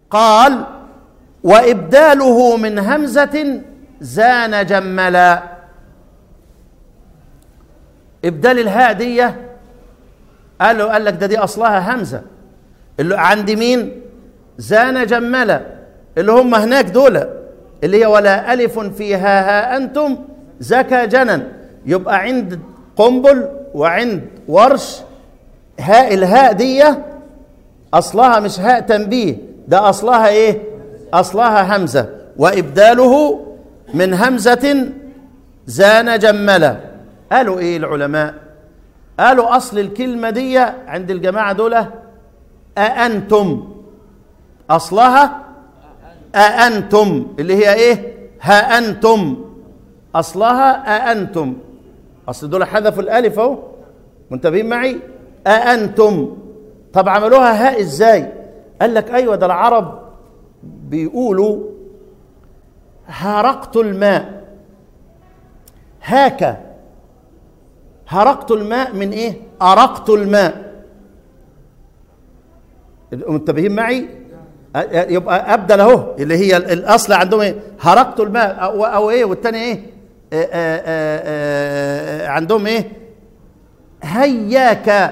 قال وابداله من همزه زان جملا ابدال الهاء دي قال له قال لك ده دي اصلها همزه اللي عند مين زان جملا اللي هم هناك دول اللي هي ولا الف فيها ها انتم زكى جنن يبقى عند قنبل وعند ورش هاء الهاء دي اصلها مش هاء تنبيه ده اصلها ايه اصلها همزه وابداله من همزه زان جملا قالوا ايه العلماء قالوا اصل الكلمه دي عند الجماعه دول أأنتم اصلها أأنتم اللي هي ايه ها انتم اصلها أأنتم اصل دول حذفوا الالف اهو منتبهين معي أأنتم طب عملوها هاء ازاي قال لك ايوه ده العرب بيقولوا هرقت الماء هاك هرقت الماء من ايه ارقت الماء منتبهين معي يبقى ابدل اهو اللي هي الاصل عندهم ايه هرقت الماء او, أو ايه والتاني ايه آآ آآ آآ عندهم ايه هياك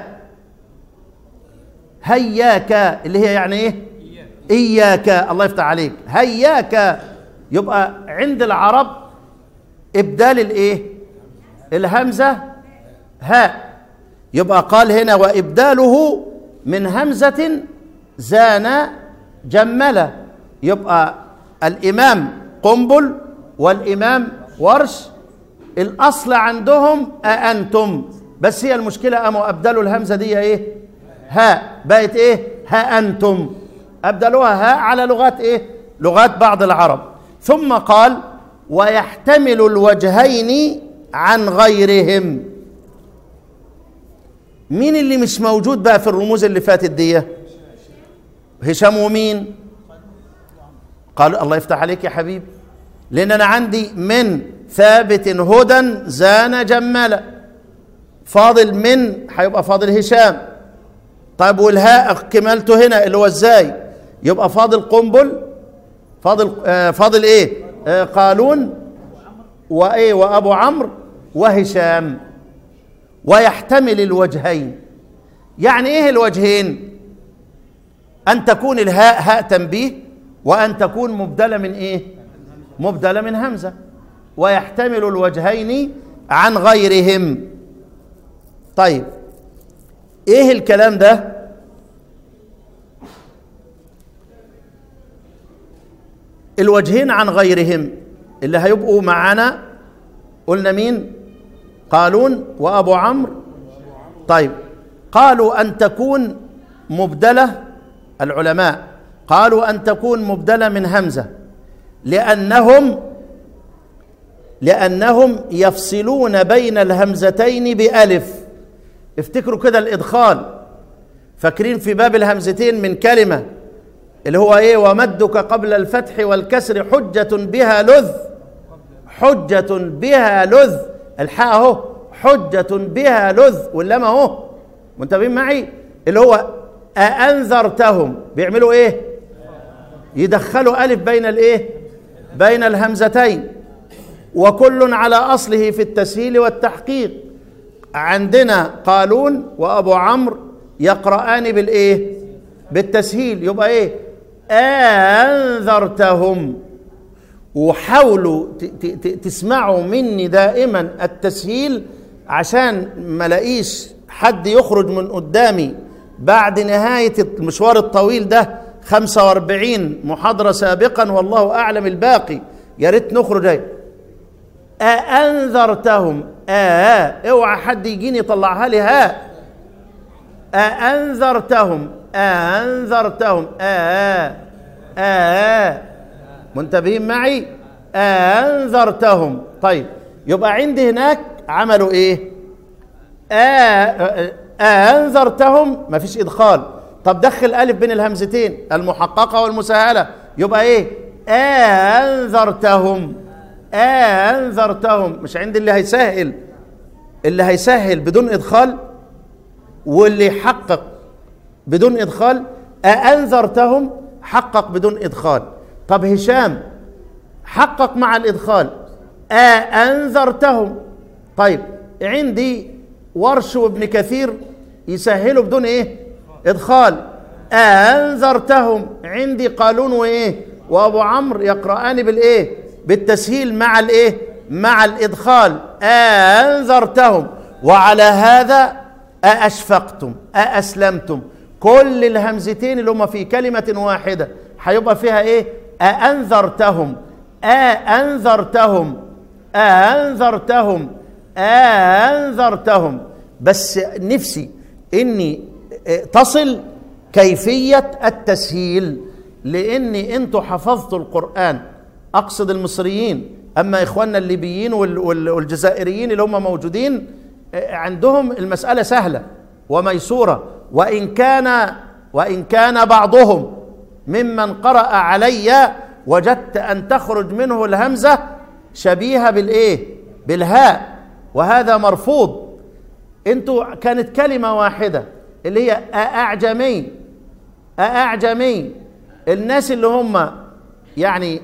هياك اللي هي يعني ايه اياك الله يفتح عليك هياك يبقى عند العرب ابدال الايه الهمزه هاء يبقى قال هنا وابداله من همزه زان جمل يبقى الامام قنبل والامام ورش الاصل عندهم أأنتم بس هي المشكله قاموا ابدلوا الهمزه دي ايه هاء بقت ايه ها انتم ابدلوها هاء على لغات ايه لغات بعض العرب ثم قال ويحتمل الوجهين عن غيرهم مين اللي مش موجود بقى في الرموز اللي فاتت دي هشام ومين قال الله يفتح عليك يا حبيبي لان انا عندي من ثابت هدى زان جملا فاضل من هيبقى فاضل هشام طيب والهاء كملته هنا اللي هو ازاي يبقى فاضل قنبل فاضل آه فاضل ايه آه قالون وايه وابو عمرو وهشام ويحتمل الوجهين يعني ايه الوجهين ان تكون الهاء هاء تنبيه وان تكون مبدله من ايه مبدله من همزه ويحتمل الوجهين عن غيرهم طيب ايه الكلام ده الوجهين عن غيرهم اللي هيبقوا معانا قلنا مين قالون وابو عمرو طيب قالوا ان تكون مبدله العلماء قالوا ان تكون مبدله من همزه لانهم لانهم يفصلون بين الهمزتين بالف افتكروا كده الادخال فاكرين في باب الهمزتين من كلمه اللي هو ايه ومدك قبل الفتح والكسر حجه بها لذ حجه بها لذ الحاء اهو حجه بها لذ واللام اهو منتبهين معي اللي هو أأنذرتهم بيعملوا ايه يدخلوا ألف بين الايه بين الهمزتين وكل على أصله في التسهيل والتحقيق عندنا قالون وأبو عمرو يقرآن بالإيه بالتسهيل يبقى إيه أنذرتهم وحاولوا تسمعوا مني دائما التسهيل عشان ما لاقيش حد يخرج من قدامي بعد نهاية المشوار الطويل ده 45 محاضرة سابقا والله أعلم الباقي يا ريت نخرج ايه أأنذرتهم آه اوعى حد يجيني يطلعها لي ها أأنذرتهم أنذرتهم آه آه منتبهين معي أنذرتهم طيب يبقى عندي هناك عملوا ايه آه أنذرتهم ما فيش إدخال طب دخل ألف بين الهمزتين المحققة والمسهلة يبقى إيه أنذرتهم أنذرتهم مش عند اللي هيسهل اللي هيسهل بدون إدخال واللي يحقق بدون إدخال أنذرتهم حقق بدون ادخال طب هشام حقق مع الادخال أنذرتهم طيب عندي ورش وابن كثير يسهلوا بدون ايه ادخال أنذرتهم عندي قالون وايه وابو عمرو يقرآن بالايه بالتسهيل مع الايه مع الادخال أنذرتهم وعلى هذا أأشفقتم أأسلمتم كل الهمزتين اللي هم في كلمة واحدة هيبقى فيها ايه أأنذرتهم أأنذرتهم أأنذرتهم أأنذرتهم بس نفسي إني تصل كيفية التسهيل لأني أنتوا حفظتوا القرآن أقصد المصريين أما إخواننا الليبيين والجزائريين اللي هم موجودين عندهم المسألة سهلة وميسورة وإن كان وإن كان بعضهم ممن قرأ علي وجدت أن تخرج منه الهمزة شبيهة بالإيه؟ بالهاء وهذا مرفوض انتوا كانت كلمة واحدة اللي هي أعجمي أعجمي الناس اللي هم يعني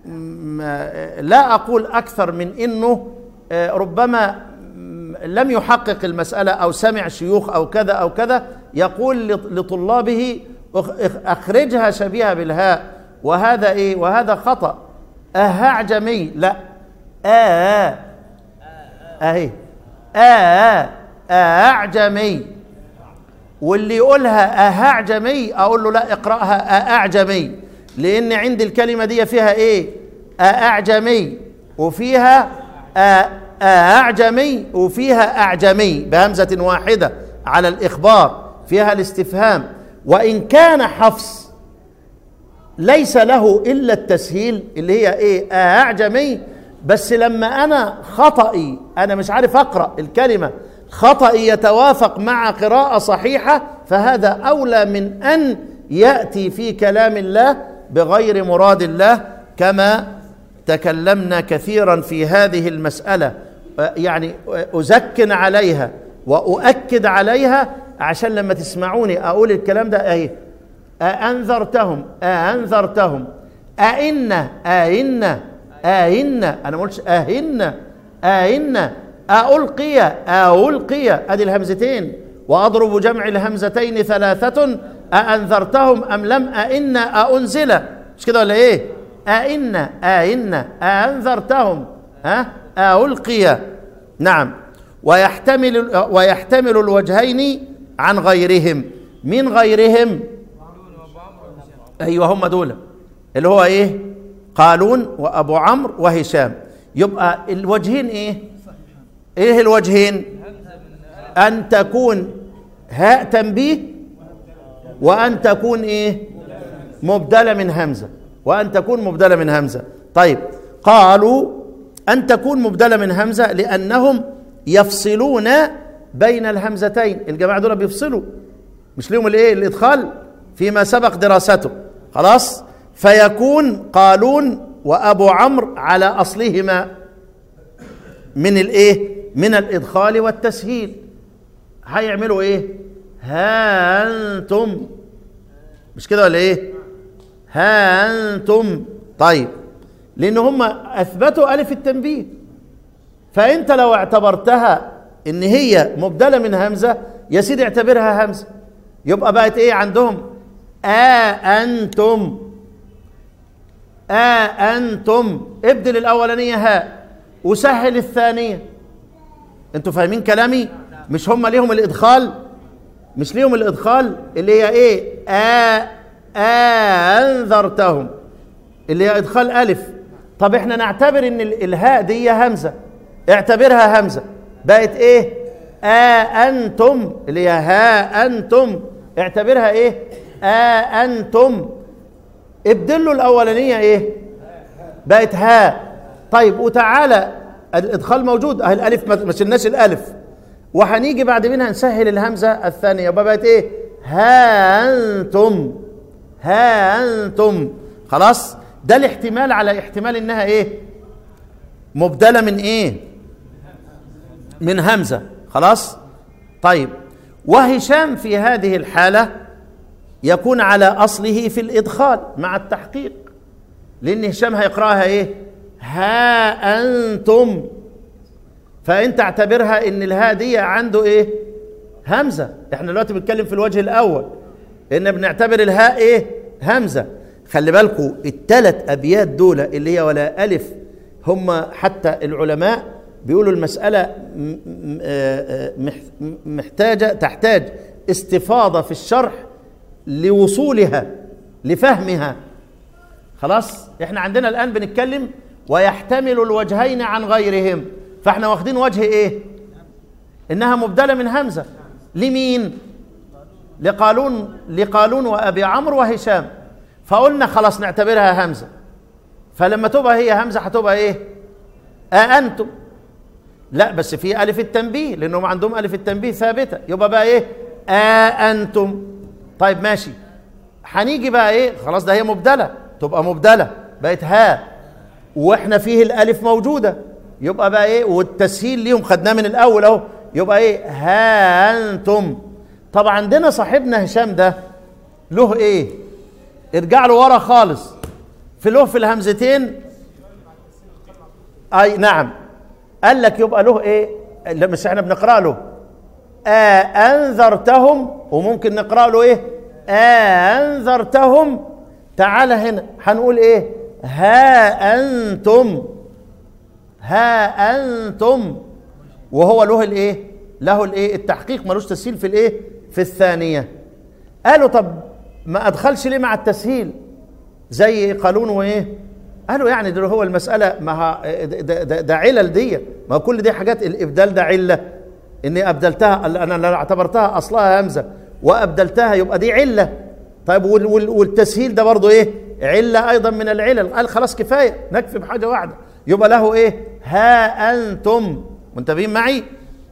لا أقول أكثر من أنه ربما لم يحقق المسألة أو سمع شيوخ أو كذا أو كذا يقول لطلابه أخرجها شبيهة بالهاء وهذا إيه وهذا خطأ أهعجمي لا آه أهي آه أعجمي واللي يقولها أهعجمي أقول له لا اقرأها أعجمي لأن عندي الكلمة دي فيها إيه أعجمي وفيها أعجمي وفيها أعجمي بهمزة واحدة على الإخبار فيها الاستفهام وإن كان حفص ليس له إلا التسهيل اللي هي إيه أعجمي بس لما أنا خطئي أنا مش عارف أقرأ الكلمة خطئي يتوافق مع قراءة صحيحة فهذا أولى من أن يأتي في كلام الله بغير مراد الله كما تكلمنا كثيرا في هذه المسألة يعني أزكن عليها وأؤكد عليها عشان لما تسمعوني أقول الكلام ده أهي أأنذرتهم أأنذرتهم أئن أئن أئن أنا ما قلتش أهن أئن ألقي ألقي أدي الهمزتين وأضرب جمع الهمزتين ثلاثة أأنذرتهم أم لم أئن أأنزل مش كده ولا إيه أئن أئن أأنذرتهم ها ألقي نعم ويحتمل ويحتمل الوجهين عن غيرهم من غيرهم ايوه هم دول اللي هو ايه قالون وابو عمرو وهشام يبقى الوجهين ايه ايه الوجهين ان تكون هاء تنبيه وان تكون ايه مبدله من همزه وان تكون مبدله من همزه طيب قالوا ان تكون مبدله من همزه لانهم يفصلون بين الهمزتين الجماعه دول بيفصلوا مش ليهم الايه الادخال فيما سبق دراسته خلاص فيكون قالون وابو عمرو على اصلهما من الايه من الادخال والتسهيل هيعملوا ايه ها انتم مش كده ولا ايه ها انتم طيب لان هم اثبتوا الف التنبيه فانت لو اعتبرتها ان هي مبدله من همزه يا سيدي اعتبرها همزه يبقى بقت ايه عندهم أنتم أنتم ابدل الأولانية هاء وسهل الثانية انتوا فاهمين كلامي مش هم ليهم الإدخال مش ليهم الإدخال اللي هي إيه آ أنذرتهم اللي هي إدخال ألف طب إحنا نعتبر إن الهاء دي همزة اعتبرها همزة بقت إيه آ أنتم اللي هي ها أنتم اعتبرها إيه أنتم ابدلوا الأولانية إيه بقت ها طيب وتعالى الإدخال موجود أهي الألف ما شلناش الألف وهنيجي بعد منها نسهل الهمزة الثانية يبقى بقت إيه ها أنتم ها أنتم خلاص ده الاحتمال على احتمال إنها إيه مبدلة من إيه من همزة خلاص طيب وهشام في هذه الحالة يكون على اصله في الادخال مع التحقيق لان هشام هيقراها ايه ها انتم فانت اعتبرها ان الهاء دي عنده ايه همزه احنا دلوقتي بنتكلم في الوجه الاول ان بنعتبر الهاء ايه همزه خلي بالكم الثلاث ابيات دول اللي هي ولا الف هم حتى العلماء بيقولوا المساله م- م- آه، آه، مح- محتاجه تحتاج استفاضه في الشرح لوصولها لفهمها خلاص احنا عندنا الان بنتكلم ويحتمل الوجهين عن غيرهم فاحنا واخدين وجه ايه انها مبدله من همزه لمين لقالون لقالون وابي عمرو وهشام فقلنا خلاص نعتبرها همزه فلما تبقى هي همزه هتبقى ايه أأنتم لا بس في ألف التنبيه لأنهم عندهم ألف التنبيه ثابتة يبقى بقى إيه أأنتم طيب ماشي هنيجي بقى إيه خلاص ده هي مبدلة تبقى مبدلة بقت ها وإحنا فيه الألف موجودة يبقى بقى إيه والتسهيل ليهم خدناه من الأول أهو يبقى إيه ها أنتم طب عندنا صاحبنا هشام ده له إيه ارجع له ورا خالص في له في الهمزتين اي نعم قال لك يبقى له ايه لا مش احنا بنقرا له آه انذرتهم وممكن نقرا له ايه آه انذرتهم تعال هنا هنقول ايه ها انتم ها انتم وهو له الايه له الايه التحقيق ملوش تسهيل في الايه في الثانيه قالوا طب ما ادخلش ليه مع التسهيل زي قالون وايه قالوا يعني ده هو المساله ما ها- ده, ده, ده علل دي ما هو كل دي حاجات الابدال ده عله اني ابدلتها انا لو اعتبرتها اصلها همزه وابدلتها يبقى دي عله طيب وال وال والتسهيل ده برضه ايه عله ايضا من العلل قال خلاص كفايه نكفي بحاجه واحده يبقى له ايه ها انتم منتبهين معي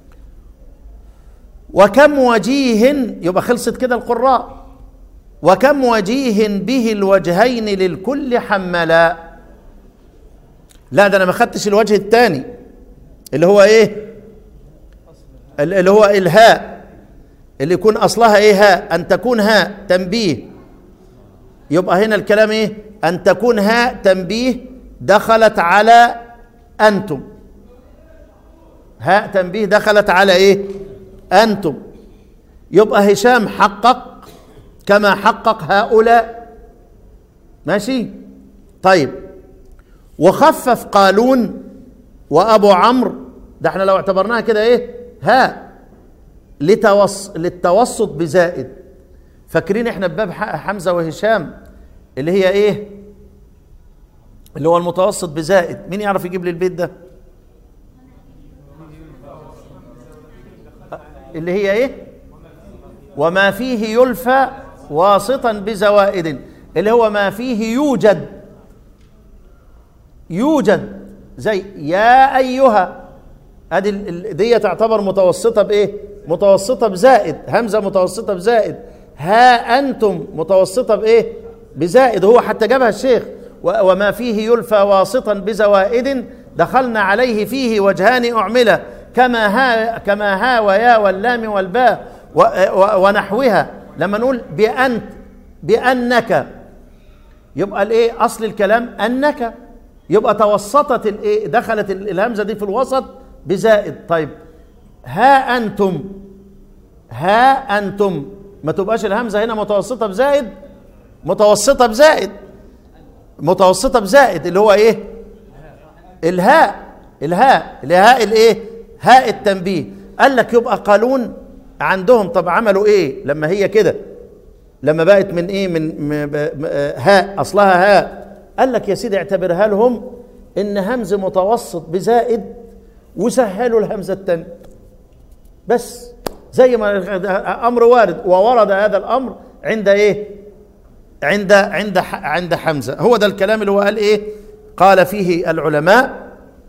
وكم وجيه يبقى خلصت كده القراء وكم وجيه به الوجهين للكل حملا لا ده انا ما خدتش الوجه الثاني اللي هو ايه اللي هو الهاء اللي يكون اصلها ايه هاء ان تكون هاء تنبيه يبقى هنا الكلام ايه ان تكون هاء تنبيه دخلت على انتم هاء تنبيه دخلت على ايه انتم يبقى هشام حقق كما حقق هؤلاء ماشي طيب وخفف قالون وابو عمرو ده احنا لو اعتبرناها كده ايه ها لتوص للتوسط بزائد فاكرين احنا بباب ح- حمزه وهشام اللي هي ايه اللي هو المتوسط بزائد مين يعرف يجيب لي البيت ده اللي هي ايه وما فيه يلفى واسطا بزوائد اللي هو ما فيه يوجد يوجد زي يا ايها ادي ال- ال- دي تعتبر متوسطه بايه متوسطه بزائد همزه متوسطه بزائد ها انتم متوسطه بايه بزائد هو حتى جابها الشيخ و- وما فيه يلفى واسطا بزوائد دخلنا عليه فيه وجهان اعمله كما ها كما ها ويا واللام والباء و- و- ونحوها لما نقول بأنت بأنك يبقى الايه اصل الكلام انك يبقى توسطت الايه دخلت ال- الهمزه دي في الوسط بزائد طيب ها انتم ها انتم ما تبقاش الهمزه هنا متوسطه بزائد متوسطه بزائد متوسطه بزائد اللي هو ايه الهاء الهاء الهاء الايه هاء التنبيه قال لك يبقى قالون عندهم طب عملوا ايه لما هي كده لما بقت من ايه من م- ب- م- آه، هاء اصلها هاء قال لك يا سيدي اعتبرها لهم ان همز متوسط بزائد وسهلوا الهمزه الثانيه بس زي ما امر وارد وورد هذا الامر عند ايه عند عند ح- عند حمزه هو ده الكلام اللي هو قال ايه قال فيه العلماء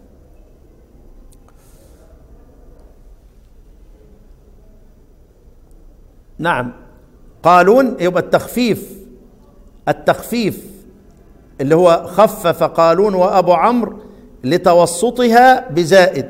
نعم قالون يبقى التخفيف التخفيف اللي هو خفف قالون وابو عمرو لتوسطها بزائد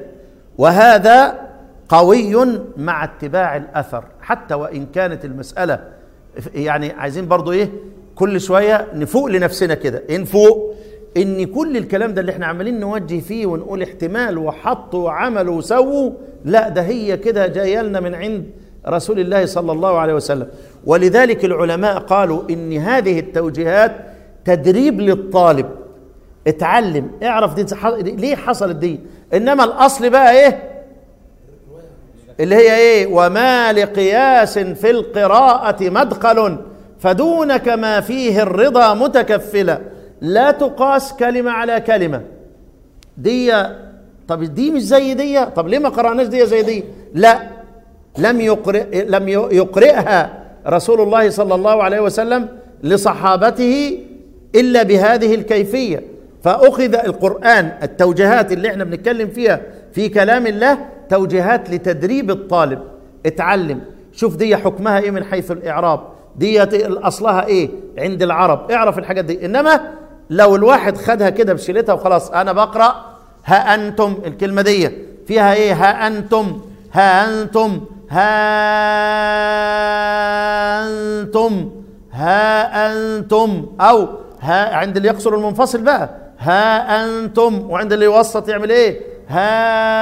وهذا قوي مع اتباع الاثر حتى وان كانت المساله يعني عايزين برضو ايه كل شويه نفوق لنفسنا كده إيه نفوق ان كل الكلام ده اللي احنا عمالين نوجه فيه ونقول احتمال وحطوا وعملوا وسووا لا ده هي كده جايه لنا من عند رسول الله صلى الله عليه وسلم ولذلك العلماء قالوا ان هذه التوجيهات تدريب للطالب اتعلم اعرف دي ليه حصلت دي انما الاصل بقى ايه اللي هي ايه وما لقياس في القراءة مدخل فدونك ما فيه الرضا متكفلا لا تقاس كلمة على كلمة دي طب دي مش زي دي طب ليه ما قرأناش دي زي دي لا لم يقرئ لم يقرئها رسول الله صلى الله عليه وسلم لصحابته إلا بهذه الكيفية فأخذ القرآن التوجيهات اللي احنا بنتكلم فيها في كلام الله توجيهات لتدريب الطالب اتعلم شوف دي حكمها ايه من حيث الاعراب دي اصلها ايه عند العرب اعرف الحاجات دي انما لو الواحد خدها كده بشيلتها وخلاص انا بقرا ها انتم الكلمه دي فيها ايه ها انتم ها انتم ها انتم ها انتم او ها عند اللي يقصر المنفصل بقى ها انتم وعند اللي يوسط يعمل ايه ها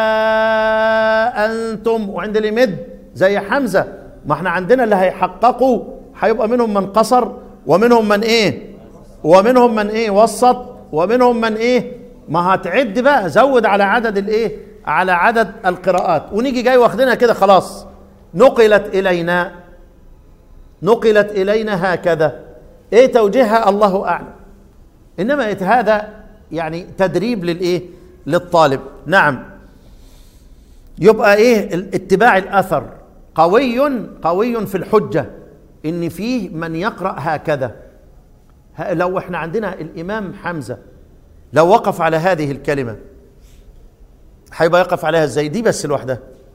انتم وعند اللي يمد زي حمزه ما احنا عندنا اللي هيحققوا هيبقى منهم من قصر ومنهم من ايه ومنهم من ايه وسط ومنهم من ايه ما هتعد بقى زود على عدد الايه على عدد القراءات ونيجي جاي واخدينها كده خلاص نقلت الينا نقلت الينا هكذا ايه توجيهها الله اعلم انما هذا يعني تدريب للايه للطالب نعم يبقى ايه اتباع الاثر قوي قوي في الحجه ان فيه من يقرا هكذا لو احنا عندنا الامام حمزه لو وقف على هذه الكلمه هيبقى يقف عليها ازاي دي بس لوحدها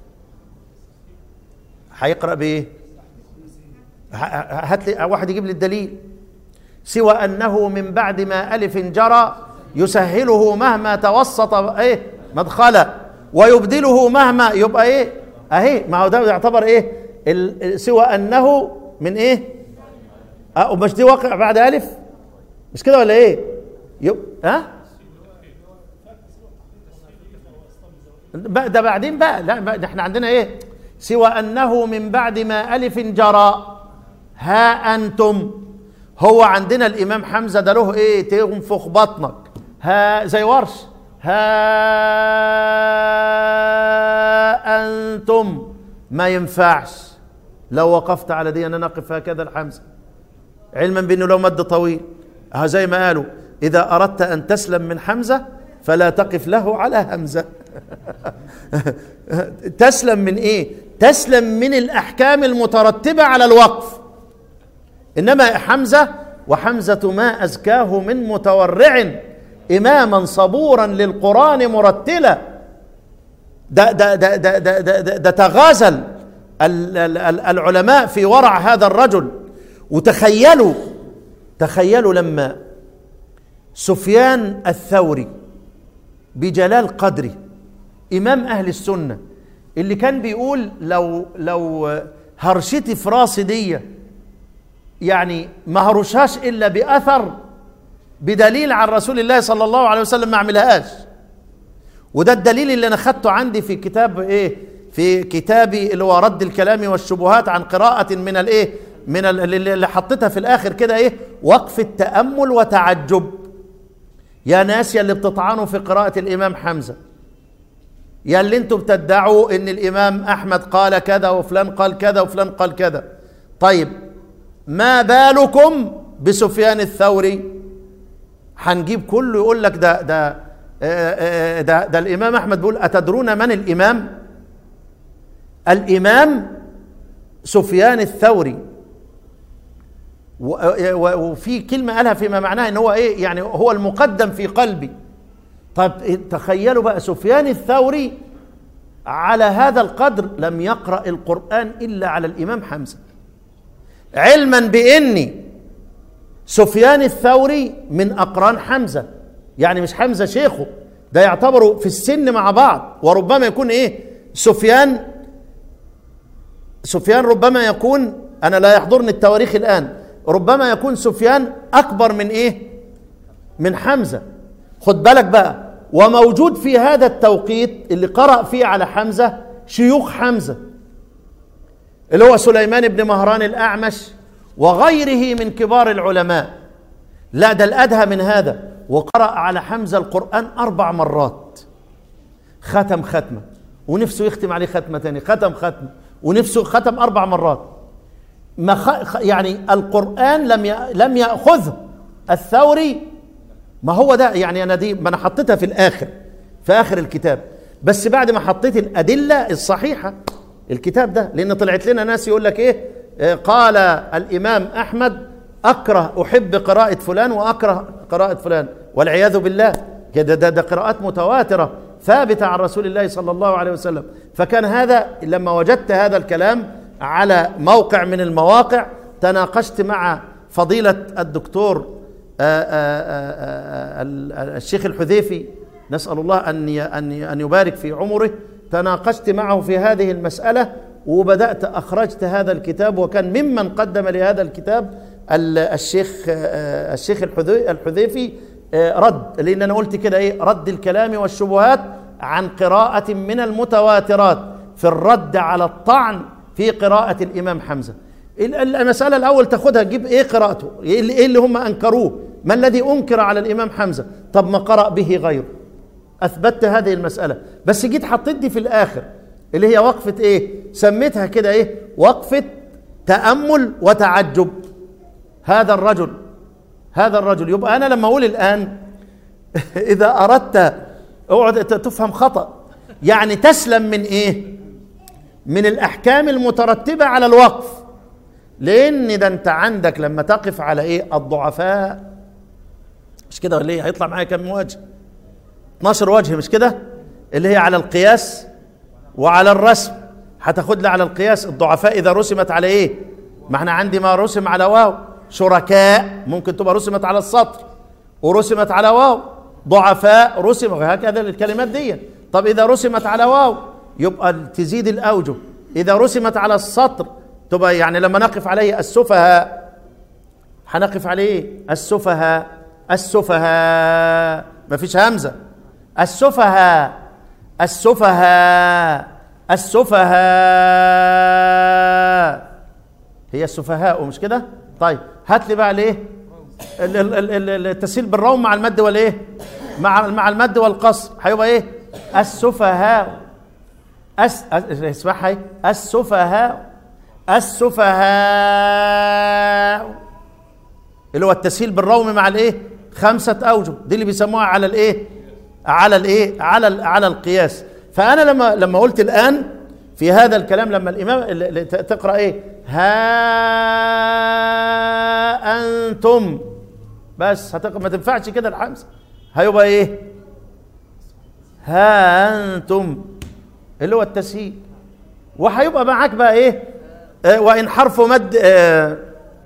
هيقرا بايه هات لي واحد يجيب لي الدليل سوى انه من بعد ما الف جرى يسهله مهما توسط ايه مدخلا ويبدله مهما يبقى ايه اهي ما هو ده يعتبر ايه سوى انه من ايه اه ومش دي واقع بعد الف مش كده ولا ايه يب ها ده بعدين بقى لا ده احنا عندنا ايه سوى انه من بعد ما الف جرى ها انتم هو عندنا الامام حمزه ده له ايه تنفخ بطنك ها زي ورش ها انتم ما ينفعش لو وقفت على دي انا نقف هكذا الحمزه علما بانه لو مد طويل ها زي ما قالوا اذا اردت ان تسلم من حمزه فلا تقف له على همزه تسلم من ايه تسلم من الاحكام المترتبه على الوقف انما حمزه وحمزه ما ازكاه من متورع اماما صبورا للقران مرتلا ده ده ده ده ده, ده, ده, ده تغازل العلماء في ورع هذا الرجل وتخيلوا تخيلوا لما سفيان الثوري بجلال قدره امام اهل السنه اللي كان بيقول لو لو هرشتي في راسي دي يعني ما هرشهاش الا باثر بدليل عن رسول الله صلى الله عليه وسلم ما اعملهاش وده الدليل اللي انا خدته عندي في كتاب ايه في كتابي اللي هو رد الكلام والشبهات عن قراءة من الايه من اللي حطيتها في الاخر كده ايه وقف التأمل وتعجب يا ناس يا اللي بتطعنوا في قراءة الامام حمزة يا اللي انتم بتدعوا ان الامام احمد قال كذا وفلان قال كذا وفلان قال كذا طيب ما بالكم بسفيان الثوري هنجيب كله يقول لك ده ده ده, ده الامام احمد بيقول اتدرون من الامام الامام سفيان الثوري وفي كلمه قالها فيما معناها ان هو ايه يعني هو المقدم في قلبي طب تخيلوا بقى سفيان الثوري على هذا القدر لم يقرا القران الا على الامام حمزه علما باني سفيان الثوري من اقران حمزه يعني مش حمزه شيخه ده يعتبروا في السن مع بعض وربما يكون ايه سفيان سفيان ربما يكون انا لا يحضرني التواريخ الان ربما يكون سفيان اكبر من ايه من حمزه خد بالك بقى وموجود في هذا التوقيت اللي قرأ فيه على حمزه شيوخ حمزه اللي هو سليمان بن مهران الاعمش وغيره من كبار العلماء لا ده الادهى من هذا وقرأ على حمزه القرآن اربع مرات ختم ختمه ونفسه يختم عليه ختمه ثانيه ختم ختمه ونفسه ختم اربع مرات ما خ... يعني القرآن لم ي... لم يأخذه الثوري ما هو ده يعني انا دي ما انا حطيتها في الاخر في اخر الكتاب بس بعد ما حطيت الادله الصحيحه الكتاب ده لان طلعت لنا ناس يقول لك ايه آه، قال الامام احمد اكره احب قراءه فلان واكره قراءه فلان والعياذ بالله كده ده, ده قراءات متواتره ثابته عن رسول الله صلى الله عليه وسلم فكان هذا لما وجدت هذا الكلام على موقع من المواقع تناقشت مع فضيله الدكتور آآ آآ آآ الشيخ الحذيفي نسال الله ان ان ان يبارك في عمره تناقشت معه في هذه المساله وبدات اخرجت هذا الكتاب وكان ممن قدم لهذا الكتاب الشيخ الشيخ الحذيفي رد لان انا قلت كده ايه رد الكلام والشبهات عن قراءه من المتواترات في الرد على الطعن في قراءه الامام حمزه المساله الاول تاخدها تجيب ايه قراءته ايه اللي هم انكروه ما الذي انكر على الامام حمزه طب ما قرا به غيره اثبتت هذه المساله بس جيت حطيت دي في الاخر اللي هي وقفه ايه سميتها كده ايه وقفه تامل وتعجب هذا الرجل هذا الرجل يبقى انا لما اقول الان اذا اردت اقعد تفهم خطا يعني تسلم من ايه من الاحكام المترتبه على الوقف لان ده انت عندك لما تقف على ايه الضعفاء مش كده ولا ايه هيطلع معايا كم وجه 12 وجه مش كده اللي هي على القياس وعلى الرسم هتاخد لي على القياس الضعفاء اذا رسمت على ايه ما احنا عندي ما رسم على واو شركاء ممكن تبقى رسمت على السطر ورسمت على واو ضعفاء رسم وهكذا الكلمات دي طب اذا رسمت على واو يبقى تزيد الاوجه اذا رسمت على السطر تبقى يعني لما نقف عليه السفهاء هنقف عليه السفهاء السفهاء ما فيش همزه السفهاء السفهاء السفهاء هي السفهاء مش كده طيب هات لي بقى الايه التسهيل بالروم مع المد والايه مع مع المد والقصر هيبقى ايه السفهاء أس... اسمعها ايه السفهاء السفهاء اللي هو التسهيل بالروم مع الايه خمسه اوجه دي اللي بيسموها على الايه على الايه على على القياس فانا لما لما قلت الان في هذا الكلام لما الامام تقرا ايه ها انتم بس هتقرا ما تنفعش كده الحمزه هيبقى ايه ها انتم اللي هو التسهيل وهيبقى معاك بقى ايه آه وان حرف مد آه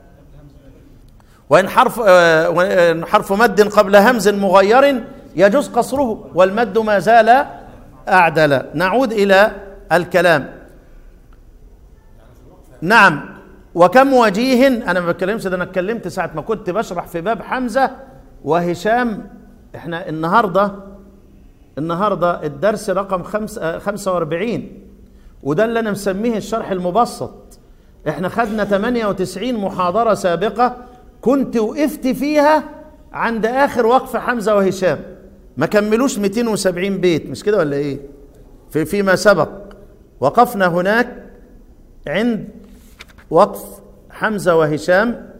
وان حرف آه وإن حرف مد قبل همز مغير يجوز قصره والمد ما زال اعدل نعود الى الكلام نعم وكم وجيه انا ما بتكلمش ده انا اتكلمت ساعه ما كنت بشرح في باب حمزه وهشام احنا النهارده النهارده الدرس رقم خمس 45 وده اللي انا مسميه الشرح المبسط احنا خدنا 98 محاضره سابقه كنت وقفت فيها عند اخر وقف حمزه وهشام ما كملوش 270 بيت مش كده ولا ايه في فيما سبق وقفنا هناك عند وقف حمزه وهشام